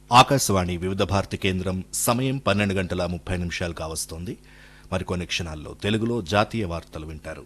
ఆకాశవాణి వివిధ భారతి కేంద్రం సమయం పన్నెండు గంటల ముప్పై నిమిషాలు కావస్తోంది మరికొన్ని క్షణాల్లో తెలుగులో జాతీయ వార్తలు వింటారు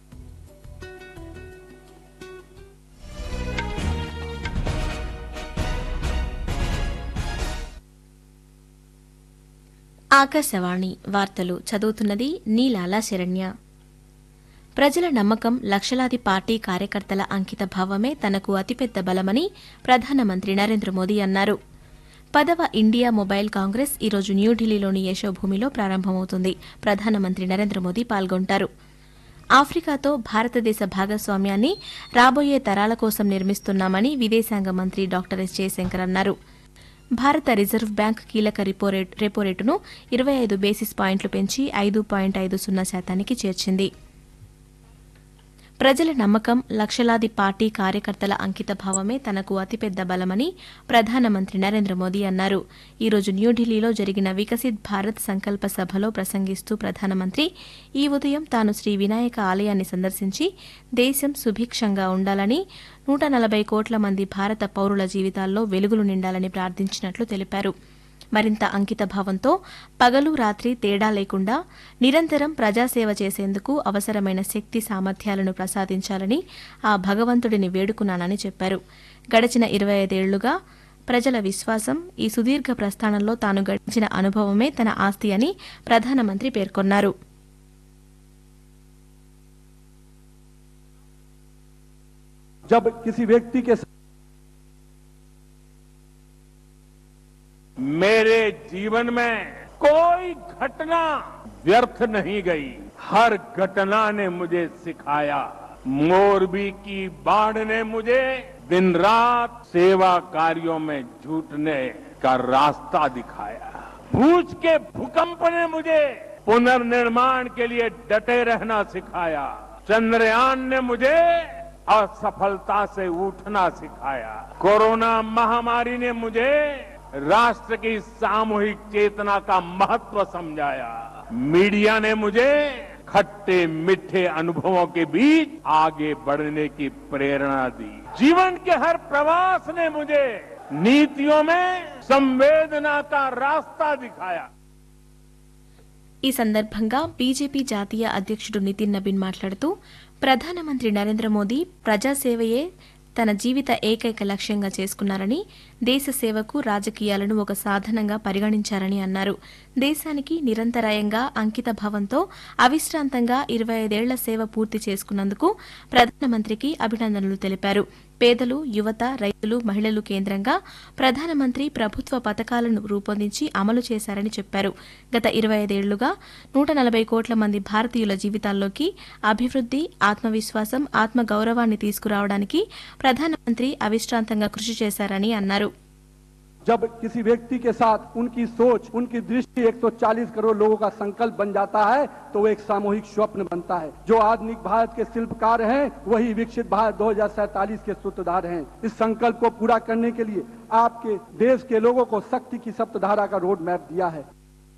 ఆకాశవాణి వార్తలు చదువుతున్నది నీలాల శరణ్య ప్రజల నమ్మకం లక్షలాది పార్టీ కార్యకర్తల అంకిత భావమే తనకు అతిపెద్ద బలమని ప్రధానమంత్రి నరేంద్ర మోదీ అన్నారు పదవ ఇండియా మొబైల్ కాంగ్రెస్ ఈరోజు న్యూఢిల్లీలోని యశోభూమిలో ప్రారంభమవుతుంది ప్రధానమంత్రి నరేంద్ర మోదీ పాల్గొంటారు ఆఫ్రికాతో భారతదేశ భాగస్వామ్యాన్ని రాబోయే తరాల కోసం నిర్మిస్తున్నామని విదేశాంగ మంత్రి డాక్టర్ ఎస్ జయశంకర్ అన్నారు భారత రిజర్వ్ బ్యాంక్ కీలక రిపో రేట్- రెపో రేటును ఇరవై ఐదు బేసిస్ పాయింట్లు పెంచి ఐదు పాయింట్ ఐదు సున్నా శాతానికి చేర్చింది ప్రజల నమ్మకం లక్షలాది పార్టీ కార్యకర్తల అంకిత భావమే తనకు అతిపెద్ద బలమని ప్రధానమంత్రి నరేంద్ర మోదీ అన్నారు ఈరోజు న్యూఢిల్లీలో జరిగిన వికసిత్ భారత్ సంకల్ప సభలో ప్రసంగిస్తూ ప్రధానమంత్రి ఈ ఉదయం తాను శ్రీ వినాయక ఆలయాన్ని సందర్శించి దేశం సుభిక్షంగా ఉండాలని నూట నలభై కోట్ల మంది భారత పౌరుల జీవితాల్లో వెలుగులు నిండాలని ప్రార్థించినట్లు తెలిపారు మరింత అంకిత భావంతో పగలు రాత్రి తేడా లేకుండా నిరంతరం ప్రజాసేవ చేసేందుకు అవసరమైన శక్తి సామర్థ్యాలను ప్రసాదించాలని ఆ భగవంతుడిని వేడుకున్నానని చెప్పారు గడిచిన ఇరవై ఐదేళ్లుగా ప్రజల విశ్వాసం ఈ సుదీర్ఘ ప్రస్థానంలో తాను గడిచిన అనుభవమే తన ఆస్తి అని ప్రధానమంత్రి పేర్కొన్నారు जब किसी व्यक्ति के मेरे जीवन में कोई घटना व्यर्थ नहीं गई हर घटना ने मुझे सिखाया मोरबी की बाढ़ ने मुझे दिन रात सेवा कार्यों में जुटने का रास्ता दिखाया भूज के भूकंप ने मुझे पुनर्निर्माण के लिए डटे रहना सिखाया चंद्रयान ने मुझे असफलता से उठना सिखाया कोरोना महामारी ने मुझे राष्ट्र की सामूहिक चेतना का महत्व समझाया मीडिया ने मुझे खट्टे मीठे अनुभवों के बीच आगे बढ़ने की प्रेरणा दी जीवन के हर प्रवास ने मुझे नीतियों में संवेदना का रास्ता दिखाया ఈ సందర్భంగా బీజేపీ జాతీయ అధ్యక్షుడు నితిన్ నబీన్ మాట్లాడుతూ ప్రధానమంత్రి నరేంద్ర మోదీ ప్రజాసేవయే తన జీవిత ఏకైక లక్ష్యంగా చేసుకున్నారని దేశ సేవకు రాజకీయాలను ఒక సాధనంగా పరిగణించారని అన్నారు దేశానికి నిరంతరాయంగా అంకిత భావంతో అవిశ్రాంతంగా ఇరవై ఐదేళ్ల సేవ పూర్తి చేసుకున్నందుకు ప్రధానమంత్రికి అభినందనలు తెలిపారు పేదలు యువత రైతులు మహిళలు కేంద్రంగా ప్రధానమంత్రి ప్రభుత్వ పథకాలను రూపొందించి అమలు చేశారని చెప్పారు గత ఇరవై ఐదేళ్లుగా నూట నలభై కోట్ల మంది భారతీయుల జీవితాల్లోకి అభివృద్ది ఆత్మవిశ్వాసం ఆత్మగౌరవాన్ని తీసుకురావడానికి ప్రధానమంత్రి అవిశ్రాంతంగా కృషి చేశారని అన్నారు जब किसी व्यक्ति के साथ उनकी सोच उनकी दृष्टि 140 करोड़ लोगों का संकल्प बन जाता है तो वो एक सामूहिक स्वप्न बनता है जो आधुनिक भारत के शिल्पकार हैं वही विकसित भारत दो के सूत्रधार हैं इस संकल्प को पूरा करने के लिए आपके देश के लोगों को शक्ति की सप्तधारा का रोड मैप दिया है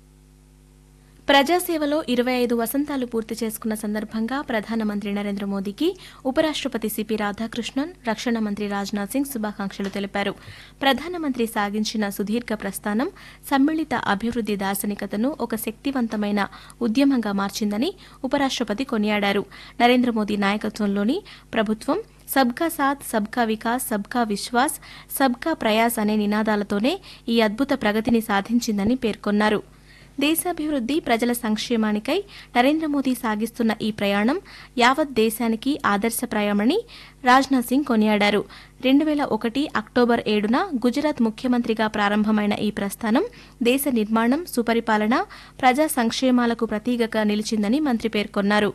ప్రజాసేవలో ఇరవై ఐదు వసంతాలు పూర్తి చేసుకున్న సందర్భంగా ప్రధానమంత్రి నరేంద్ర మోదీకి ఉపరాష్ట్రపతి సిపి రాధాకృష్ణన్ రక్షణ మంత్రి రాజ్నాథ్ సింగ్ శుభాకాంక్షలు తెలిపారు ప్రధానమంత్రి సాగించిన సుదీర్ఘ ప్రస్థానం సమ్మిళిత అభివృద్ది దార్శనికతను ఒక శక్తివంతమైన ఉద్యమంగా మార్చిందని ఉపరాష్ట్రపతి కొనియాడారు నరేంద్ర మోదీ నాయకత్వంలోని ప్రభుత్వం సబ్కా సాథ్ సబ్కా వికాస్ సబ్కా విశ్వాస్ సబ్కా ప్రయాస్ అనే నినాదాలతోనే ఈ అద్భుత ప్రగతిని సాధించిందని పేర్కొన్నారు దేశాభివృద్ది ప్రజల సంక్షేమానికై నరేంద్ర మోదీ సాగిస్తున్న ఈ ప్రయాణం యావత్ దేశానికి ఆదర్శప్రాయమని రాజ్నాథ్ సింగ్ కొనియాడారు రెండు వేల ఒకటి అక్టోబర్ ఏడున గుజరాత్ ముఖ్యమంత్రిగా ప్రారంభమైన ఈ ప్రస్థానం దేశ నిర్మాణం సుపరిపాలన ప్రజా సంక్షేమాలకు ప్రతీకగా నిలిచిందని మంత్రి పేర్కొన్నారు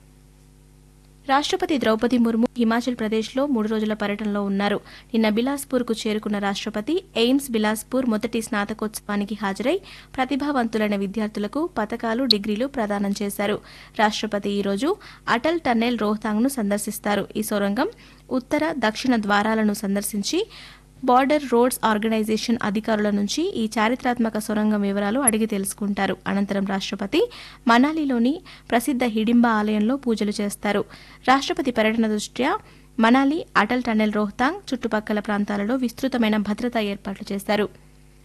రాష్ట్రపతి ద్రౌపది ముర్ము హిమాచల్ ప్రదేశ్లో మూడు రోజుల పర్యటనలో ఉన్నారు నిన్న బిలాస్పూర్కు చేరుకున్న రాష్ట్రపతి ఎయిమ్స్ బిలాస్పూర్ మొదటి స్నాతకోత్సవానికి హాజరై ప్రతిభావంతులైన విద్యార్థులకు పతకాలు డిగ్రీలు ప్రదానం చేశారు రాష్ట్రపతి ఈరోజు అటల్ టన్నెల్ రోహతాంగ్ను సందర్శిస్తారు ఈ సొరంగం ఉత్తర దక్షిణ ద్వారాలను సందర్శించి బార్డర్ రోడ్స్ ఆర్గనైజేషన్ అధికారుల నుంచి ఈ చారిత్రాత్మక సొరంగం వివరాలు అడిగి తెలుసుకుంటారు అనంతరం రాష్ట్రపతి మనాలిలోని ప్రసిద్ధ హిడింబా ఆలయంలో పూజలు చేస్తారు రాష్ట్రపతి పర్యటన దృష్ట్యా మనాలి అటల్ టన్నెల్ రోహతాంగ్ చుట్టుపక్కల ప్రాంతాలలో విస్తృతమైన భద్రతా ఏర్పాట్లు చేశారు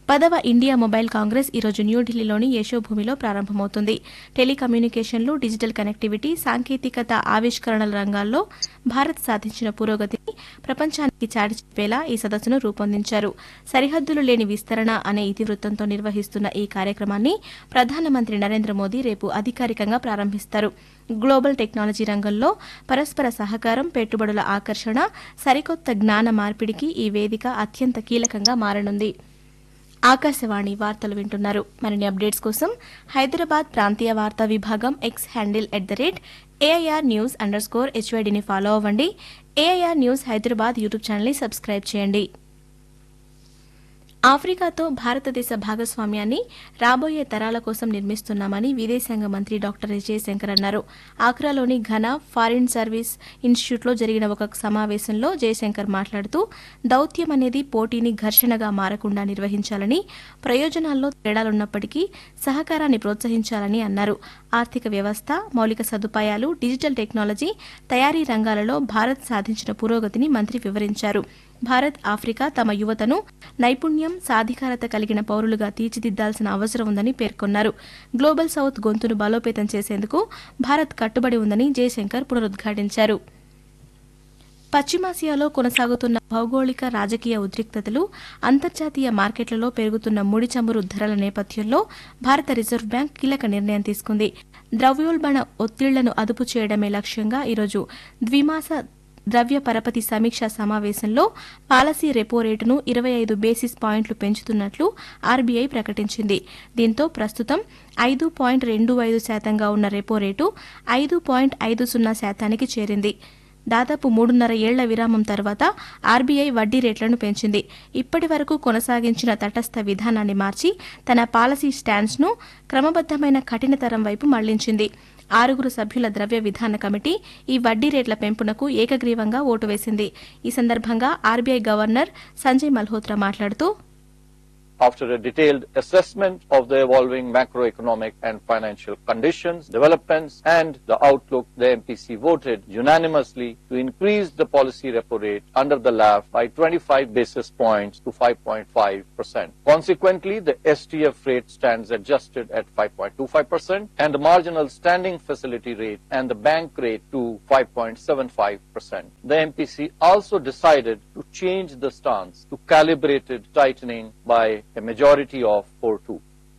పదవ ఇండియా మొబైల్ కాంగ్రెస్ ఈరోజు న్యూఢిల్లీలోని యశోభూమిలో ప్రారంభమవుతుంది టెలికమ్యూనికేషన్లు డిజిటల్ కనెక్టివిటీ సాంకేతికత ఆవిష్కరణల రంగాల్లో భారత్ సాధించిన పురోగతిని ప్రపంచానికి చాటి చెప్పేలా ఈ సదస్సును రూపొందించారు సరిహద్దులు లేని విస్తరణ అనే ఇతివృత్తంతో నిర్వహిస్తున్న ఈ కార్యక్రమాన్ని ప్రధానమంత్రి నరేంద్ర మోదీ రేపు అధికారికంగా ప్రారంభిస్తారు గ్లోబల్ టెక్నాలజీ రంగంలో పరస్పర సహకారం పెట్టుబడుల ఆకర్షణ సరికొత్త జ్ఞాన మార్పిడికి ఈ వేదిక అత్యంత కీలకంగా మారనుంది ఆకాశవాణి వార్తలు వింటున్నారు మరిన్ని అప్డేట్స్ కోసం హైదరాబాద్ ప్రాంతీయ వార్తా విభాగం X handle at the rate AIR news under score హెచ్వైడిని ఫాలో అవ్వండి ఏఐఆర్ న్యూస్ హైదరాబాద్ యూట్యూబ్ ఛానల్ని సబ్స్క్రైబ్ చేయండి ఆఫ్రికాతో భారతదేశ భాగస్వామ్యాన్ని రాబోయే తరాల కోసం నిర్మిస్తున్నామని విదేశాంగ మంత్రి డాక్టర్ ఎస్ జయశంకర్ అన్నారు ఆక్రాలోని ఘనా ఫారిన్ సర్వీస్ ఇన్స్టిట్యూట్లో జరిగిన ఒక సమావేశంలో జయశంకర్ మాట్లాడుతూ దౌత్యం అనేది పోటీని ఘర్షణగా మారకుండా నిర్వహించాలని ప్రయోజనాల్లో తేడాలున్నప్పటికీ సహకారాన్ని ప్రోత్సహించాలని అన్నారు ఆర్థిక వ్యవస్థ మౌలిక సదుపాయాలు డిజిటల్ టెక్నాలజీ తయారీ రంగాలలో భారత్ సాధించిన పురోగతిని మంత్రి వివరించారు భారత్ ఆఫ్రికా తమ యువతను నైపుణ్యం సాధికారత కలిగిన పౌరులుగా తీర్చిదిద్దాల్సిన అవసరం ఉందని పేర్కొన్నారు గ్లోబల్ సౌత్ గొంతును బలోపేతం చేసేందుకు భారత్ కట్టుబడి ఉందని జయశంకర్ పునరుద్ఘాటించారు పశ్చిమాసియాలో కొనసాగుతున్న భౌగోళిక రాజకీయ ఉద్రిక్తతలు అంతర్జాతీయ మార్కెట్లలో పెరుగుతున్న ముడి చమురు ధరల నేపథ్యంలో భారత రిజర్వ్ బ్యాంక్ కీలక నిర్ణయం తీసుకుంది ద్రవ్యోల్బణ ఒత్తిళ్లను అదుపు చేయడమే లక్ష్యంగా ఈరోజు ద్విమాస ద్రవ్య పరపతి సమీక్షా సమావేశంలో పాలసీ రెపో రేటును ఇరవై ఐదు బేసిస్ పాయింట్లు పెంచుతున్నట్లు ఆర్బీఐ ప్రకటించింది దీంతో ప్రస్తుతం ఐదు పాయింట్ రెండు ఐదు శాతంగా ఉన్న రెపో రేటు ఐదు పాయింట్ ఐదు సున్నా శాతానికి చేరింది దాదాపు మూడున్నర ఏళ్ల విరామం తర్వాత ఆర్బీఐ వడ్డీ రేట్లను పెంచింది ఇప్పటి వరకు కొనసాగించిన తటస్థ విధానాన్ని మార్చి తన పాలసీ స్టాండ్స్ను క్రమబద్దమైన కఠినతరం వైపు మళ్లించింది ఆరుగురు సభ్యుల ద్రవ్య విధాన కమిటీ ఈ వడ్డీ రేట్ల పెంపునకు ఏకగ్రీవంగా ఓటు వేసింది ఈ సందర్భంగా ఆర్బీఐ గవర్నర్ సంజయ్ మల్హోత్రా మాట్లాడుతూ After a detailed assessment of the evolving macroeconomic and financial conditions, developments, and the outlook, the MPC voted unanimously to increase the policy repo rate under the LAF by 25 basis points to 5.5%. Consequently, the STF rate stands adjusted at 5.25% and the marginal standing facility rate and the bank rate to 5.75%. The MPC also decided to change the stance to calibrated tightening by a majority of 4-2.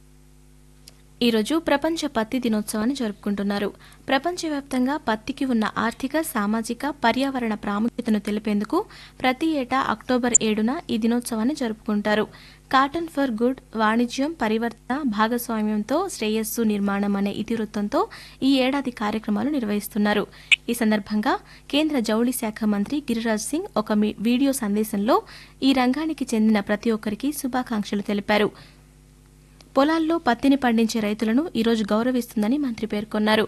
ఈరోజు ప్రపంచ పత్తి దినోత్సవాన్ని జరుపుకుంటున్నారు ప్రపంచవ్యాప్తంగా పత్తికి ఉన్న ఆర్థిక సామాజిక పర్యావరణ ప్రాముఖ్యతను తెలిపేందుకు ప్రతి ఏటా అక్టోబర్ ఏడున ఈ దినోత్సవాన్ని జరుపుకుంటారు కాటన్ ఫర్ గుడ్ వాణిజ్యం పరివర్తన భాగస్వామ్యంతో శ్రేయస్సు నిర్మాణం అనే ఇతివృత్తంతో ఈ ఏడాది కార్యక్రమాలు నిర్వహిస్తున్నారు ఈ సందర్భంగా కేంద్ర జౌళి శాఖ మంత్రి గిరిరాజ్ సింగ్ ఒక మీ- వీడియో సందేశంలో ఈ రంగానికి చెందిన ప్రతి ఒక్కరికి శుభాకాంక్షలు తెలిపారు పొలాల్లో పత్తిని పండించే రైతులను ఈరోజు గౌరవిస్తుందని మంత్రి పేర్కొన్నారు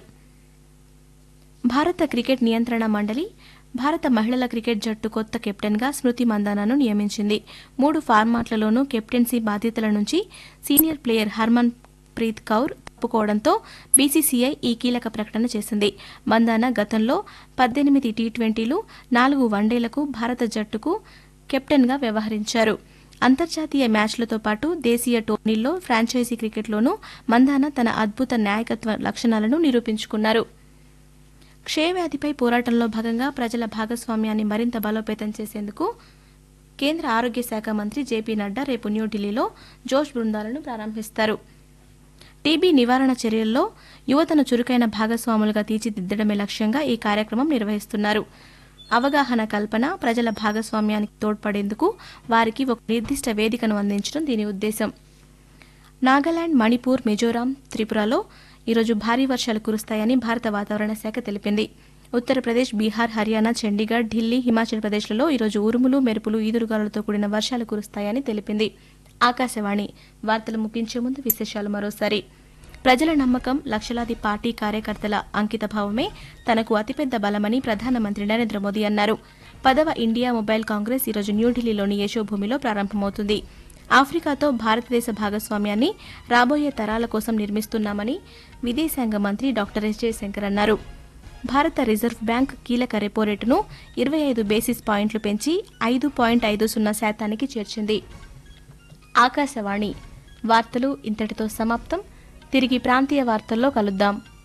భారత క్రికెట్ నియంత్రణ మండలి భారత మహిళల క్రికెట్ జట్టు కొత్త కెప్టెన్గా స్మృతి మందానాను నియమించింది మూడు ఫార్మాట్లలోనూ కెప్టెన్సీ బాధ్యతల నుంచి senior player Harmanpreet Kaur తప్పుకోవడంతో బీసీసీఐ ఈ కీలక ప్రకటన చేసింది మందాన గతంలో పద్దెనిమిది టీ ట్వంటీలు నాలుగు వన్డేలకు భారత జట్టుకు కెప్టెన్గా వ్యవహరించారు అంతర్జాతీయ మ్యాచ్లతో పాటు దేశీయ టోర్నీల్లో ఫ్రాంచైజీ క్రికెట్లోనూ మందాన తన అద్భుత నాయకత్వ లక్షణాలను నిరూపించుకున్నారు క్షయవ్యాధిపై పోరాటంలో భాగంగా ప్రజల భాగస్వామ్యాన్ని మరింత బలోపేతం చేసేందుకు కేంద్ర ఆరోగ్య శాఖ మంత్రి జేపీ నడ్డా రేపు న్యూఢిల్లీలో జోష్ బృందాలను ప్రారంభిస్తారు టీబీ నివారణ చర్యల్లో యువతను చురుకైన భాగస్వాములుగా తీర్చిదిద్దడమే లక్ష్యంగా ఈ కార్యక్రమం నిర్వహిస్తున్నారు అవగాహన కల్పన ప్రజల భాగస్వామ్యానికి తోడ్పడేందుకు వారికి ఒక నిర్దిష్ట వేదికను అందించడం దీని ఉద్దేశం నాగాలాండ్ మణిపూర్ మిజోరాం త్రిపురలో ఈరోజు భారీ వర్షాలు కురుస్తాయని భారత వాతావరణ శాఖ తెలిపింది ఉత్తరప్రదేశ్ బీహార్ హర్యానా చండీగఢ్ ఢిల్లీ హిమాచల్ ప్రదేశ్లలో ఈరోజు ఉరుములు మెరుపులు ఈదురుగాలులతో కూడిన వర్షాలు కురుస్తాయని తెలిపింది ఆకాశవాణి వార్తలు ముగించే ముందు విశేషాలు మరోసారి ప్రజల నమ్మకం లక్షలాది పార్టీ కార్యకర్తల అంకితభావమే తనకు అతిపెద్ద బలమని ప్రధానమంత్రి నరేంద్ర మోదీ అన్నారు పదవ ఇండియా మొబైల్ కాంగ్రెస్ ఈరోజు న్యూఢిల్లీలోని యశోభూమిలో ప్రారంభమవుతుంది ఆఫ్రికాతో భారతదేశ భాగస్వామ్యాన్ని రాబోయే తరాల కోసం నిర్మిస్తున్నామని విదేశాంగ మంత్రి డాక్టర్ ఎస్ జయశంకర్ అన్నారు భారత రిజర్వ్ బ్యాంక్ కీలక రెపో రేటును ఇరవై ఐదు బేసిస్ పాయింట్లు పెంచి ఐదు పాయింట్ ఐదు సున్నా శాతానికి చేర్చింది ఆకాశవాణి వార్తలు ఇంతటితో సమాప్తం తిరిగి ప్రాంతీయ వార్తల్లో కలుద్దాం